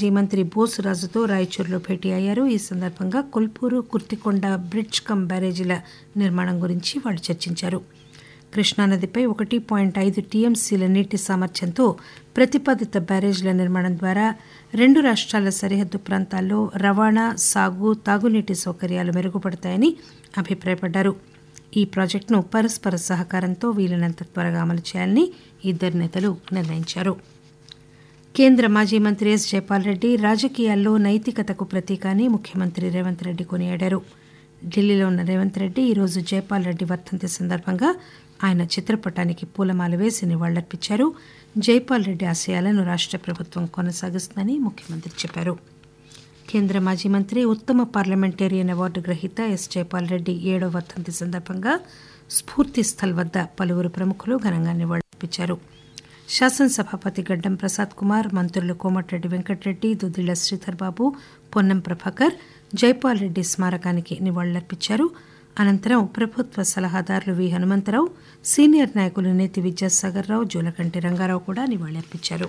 మాజీ మంత్రి బోసురాజుతో రాయచూరులో భేటీ అయ్యారు ఈ సందర్భంగా కొల్పూరు కుర్తికొండ బ్రిడ్జ్ కమ్ బ్యారేజీల నిర్మాణం గురించి వాళ్ళు చర్చించారు కృష్ణానదిపై ఒకటి పాయింట్ ఐదు టీఎంసీల నీటి సామర్థ్యంతో ప్రతిపాదిత బ్యారేజ్ల నిర్మాణం ద్వారా రెండు రాష్ట్రాల సరిహద్దు ప్రాంతాల్లో రవాణా సాగు తాగునీటి సౌకర్యాలు మెరుగుపడతాయని అభిప్రాయపడ్డారు ఈ ప్రాజెక్టును పరస్పర సహకారంతో వీలైనంత త్వరగా అమలు చేయాలని ఇద్దరు నేతలు నిర్ణయించారు కేంద్ర మాజీ మంత్రి ఎస్ జైపాల్ రెడ్డి రాజకీయాల్లో నైతికతకు ప్రతీక అని ముఖ్యమంత్రి రేవంత్ రెడ్డి కొనియాడారు ఢిల్లీలో ఉన్న రేవంత్ రెడ్డి ఈరోజు జైపాల్ రెడ్డి వర్ధంతి సందర్భంగా ఆయన చిత్రపటానికి పూలమాల వేసి నివాళులర్పించారు జైపాల్ రెడ్డి ఆశయాలను రాష్ట్ర ప్రభుత్వం కొనసాగిస్తుందని ముఖ్యమంత్రి చెప్పారు కేంద్ర మాజీ మంత్రి ఉత్తమ పార్లమెంటేరియన్ అవార్డు గ్రహీత ఎస్ జైపాల్ రెడ్డి ఏడో వర్ధంతి సందర్భంగా స్ఫూర్తి స్థల్ వద్ద పలువురు ప్రముఖులు ఘనంగా నివాళులర్పించారు శాసనసభాపతి గడ్డం ప్రసాద్ కుమార్ మంత్రులు కోమటిరెడ్డి వెంకటరెడ్డి దుద్దిళ్ల శ్రీధర్ బాబు పొన్నం ప్రభాకర్ జైపాల్ రెడ్డి స్మారకానికి నివాళులర్పించారు అనంతరం ప్రభుత్వ సలహాదారులు వి హనుమంతరావు సీనియర్ నాయకులు నేతి విద్యాసాగర్ రావు జూలకంటి రంగారావు కూడా నివాళులర్పించారు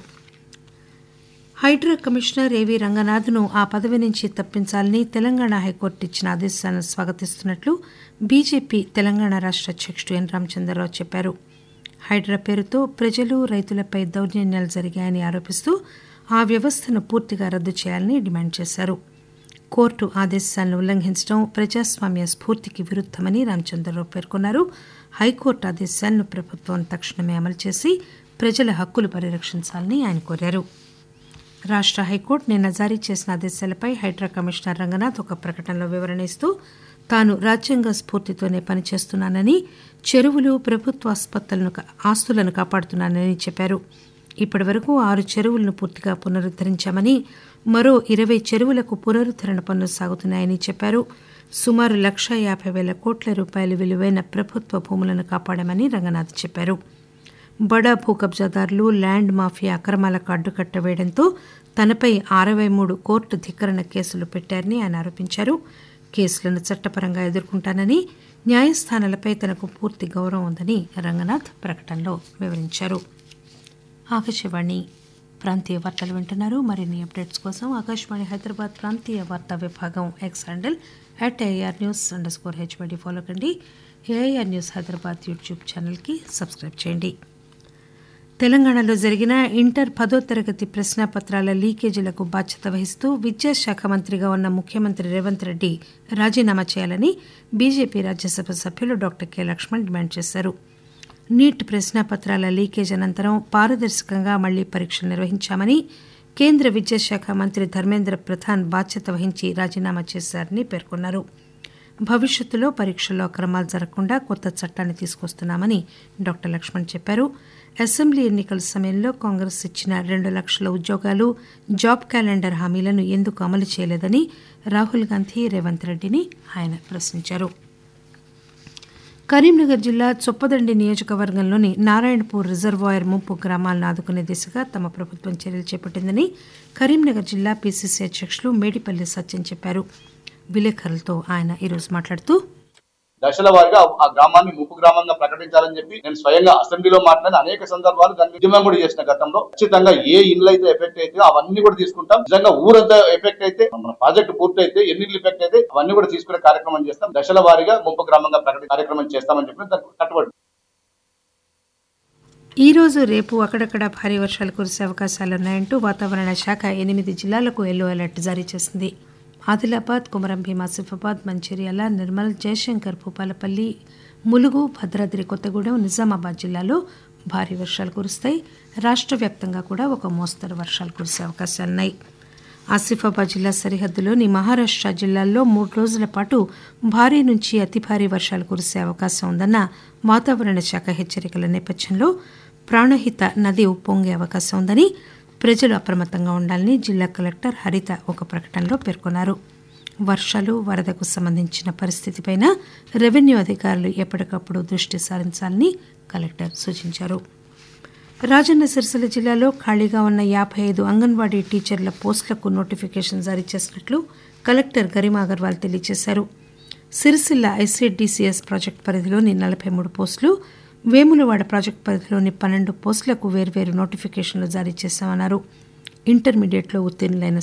హైడ్రా కమిషనర్ ఏవీ రంగనాథ్ను ఆ పదవి నుంచి తప్పించాలని తెలంగాణ హైకోర్టు ఇచ్చిన ఆదేశాలను స్వాగతిస్తున్నట్లు బీజేపీ తెలంగాణ రాష్ట్ర అధ్యక్షుడు ఎన్ రామచంద్రరావు చెప్పారు హైడ్రా పేరుతో ప్రజలు రైతులపై దౌర్జన్యాలు జరిగాయని ఆరోపిస్తూ ఆ వ్యవస్థను పూర్తిగా రద్దు చేయాలని డిమాండ్ చేశారు కోర్టు ఆదేశాలను ఉల్లంఘించడం ప్రజాస్వామ్య స్ఫూర్తికి విరుద్దమని రామచంద్రరావు పేర్కొన్నారు హైకోర్టు ఆదేశాలను ప్రభుత్వం తక్షణమే అమలు చేసి ప్రజల హక్కులు పరిరక్షించాలని ఆయన కోరారు రాష్ట్ర హైకోర్టు నిన్న జారీ చేసిన ఆదేశాలపై హైడ్రా కమిషనర్ రంగనాథ్ ఒక ప్రకటనలో వివరణ ఇస్తూ తాను రాజ్యాంగ స్ఫూర్తితోనే పనిచేస్తున్నానని చెరువులు ప్రభుత్వ ఆసుపత్రులను ఆస్తులను కాపాడుతున్నానని చెప్పారు ఇప్పటి వరకు ఆరు చెరువులను పూర్తిగా పునరుద్దరించామని మరో ఇరవై చెరువులకు పునరుద్దరణ పనులు సాగుతున్నాయని చెప్పారు సుమారు లక్ష యాభై వేల కోట్ల రూపాయల విలువైన ప్రభుత్వ భూములను కాపాడామని రంగనాథ్ చెప్పారు బడా భూ కబ్జాదారులు ల్యాండ్ మాఫియా అక్రమాలకు అడ్డుకట్ట వేయడంతో తనపై అరవై మూడు కోర్టు ధిక్కరణ కేసులు పెట్టారని ఆయన ఆరోపించారు కేసులను చట్టపరంగా ఎదుర్కొంటానని న్యాయస్థానాలపై తనకు పూర్తి గౌరవం ఉందని రంగనాథ్ ప్రకటనలో వివరించారు ఆకాశవాణి ప్రాంతీయ వార్తలు వింటున్నారు మరిన్ని అప్డేట్స్ కోసం ఆకాశవాణి హైదరాబాద్ ప్రాంతీయ వార్తా విభాగం X handle at AR news under score HYD follow కండి ఏఐఆర్ న్యూస్ హైదరాబాద్ యూట్యూబ్ ఛానల్కి సబ్స్క్రైబ్ చేయండి తెలంగాణలో జరిగిన ఇంటర్ పదో తరగతి ప్రశ్నాపత్రాల లీకేజీలకు బాధ్యత వహిస్తూ విద్యాశాఖ మంత్రిగా ఉన్న ముఖ్యమంత్రి రేవంత్ రెడ్డి రాజీనామా చేయాలని బీజేపీ రాజ్యసభ సభ్యులు డాక్టర్ కె లక్ష్మణ్ డిమాండ్ చేశారు నీట్ ప్రశ్నాపత్రాల లీకేజ్ అనంతరం పారదర్శకంగా మళ్లీ పరీక్షలు నిర్వహించామని కేంద్ర విద్యాశాఖ మంత్రి ధర్మేంద్ర ప్రధాన్ బాధ్యత వహించి రాజీనామా చేశారని పేర్కొన్నారు భవిష్యత్తులో పరీక్షల్లో అక్రమాలు జరగకుండా కొత్త చట్టాన్ని తీసుకొస్తున్నామని డాక్టర్ లక్ష్మణ్ చెప్పారు అసెంబ్లీ ఎన్నికల సమయంలో కాంగ్రెస్ ఇచ్చిన రెండు లక్షల ఉద్యోగాలు జాబ్ క్యాలెండర్ హామీలను ఎందుకు అమలు చేయలేదని రాహుల్ గాంధీ రేవంత్ రెడ్డిని ఆయన ప్రశ్నించారు కరీంనగర్ జిల్లా చొప్పదండి నియోజకవర్గంలోని నారాయణపూర్ రిజర్వాయర్ ముంపు గ్రామాలను ఆదుకునే దిశగా తమ ప్రభుత్వం చర్యలు చేపట్టిందని కరీంనగర్ జిల్లా పీసీసీ అధ్యక్షులు మేడిపల్లి సత్యం చెప్పారు విలేకరులతో ఆయన ఈరోజు మాట్లాడుతూ దశల వారిగా ఆ గ్రామాన్ని ముప్పు గ్రామంగా ప్రకటించాలని చెప్పి నేను స్వయంగా అసెంబ్లీలో మాట్లాడిన అనేక సందర్భాలు దాన్ని ఉద్యమం కూడా చేసిన గతంలో ఖచ్చితంగా ఏ ఇండ్లు అయితే ఎఫెక్ట్ అయితే అవన్నీ కూడా తీసుకుంటాం నిజంగా ఊరంతా ఎఫెక్ట్ అయితే మన ప్రాజెక్ట్ పూర్తి అయితే ఎన్ని ఇల్లు ఎఫెక్ట్ అయితే అవన్నీ కూడా తీసుకునే కార్యక్రమం చేస్తాం దశల వారిగా ముప్పు గ్రామంగా ప్రకటి కార్యక్రమం చేస్తామని చెప్పి దానికి కట్టుబడి ఈ రోజు రేపు అక్కడక్కడ భారీ వర్షాలు కురిసే అవకాశాలున్నాయంటూ వాతావరణ శాఖ ఎనిమిది జిల్లాలకు ఎల్లో అలర్ట్ జారీ చేసింది ఆదిలాబాద్ కుమరం భీం ఆసిఫాబాద్ మంచిర్యాల నిర్మల్ జయశంకర్ భూపాలపల్లి ములుగు భద్రాద్రి కొత్తగూడెం నిజామాబాద్ జిల్లాలో భారీ వర్షాలు కురుస్తాయి రాష్ట్ర వ్యాప్తంగా కూడా ఒక మోస్తరు వర్షాలు కురిసే అవకాశాలున్నాయి ఆసిఫాబాద్ జిల్లా సరిహద్దులోని మహారాష్ట్ర జిల్లాల్లో మూడు రోజుల పాటు భారీ నుంచి అతి భారీ వర్షాలు కురిసే అవకాశం ఉందన్న వాతావరణ శాఖ హెచ్చరికల నేపథ్యంలో ప్రాణహిత నది ఉప్పొంగే అవకాశం ఉందని ప్రజలు అప్రమత్తంగా ఉండాలని జిల్లా కలెక్టర్ హరిత ఒక ప్రకటనలో పేర్కొన్నారు వర్షాలు వరదకు సంబంధించిన పరిస్థితిపైన రెవెన్యూ అధికారులు ఎప్పటికప్పుడు దృష్టి సారించాలని కలెక్టర్ సూచించారు రాజన్న సిరిసిల్ల జిల్లాలో ఖాళీగా ఉన్న యాభై ఐదు అంగన్వాడీ టీచర్ల పోస్టులకు నోటిఫికేషన్ జారీ చేసినట్లు కలెక్టర్ గరిమా అగర్వాల్ తెలియజేశారు సిరిసిల్ల ఐసీడీసీఎస్ ప్రాజెక్టు పరిధిలోని నలభై మూడు పోస్టులు వేములవాడ ప్రాజెక్టు పరిధిలోని పన్నెండు పోస్టులకు వేర్వేరు నోటిఫికేషన్లు జారీ చేశామన్నారు ఇంటర్మీడియట్లో ఉత్తీర్ణులైన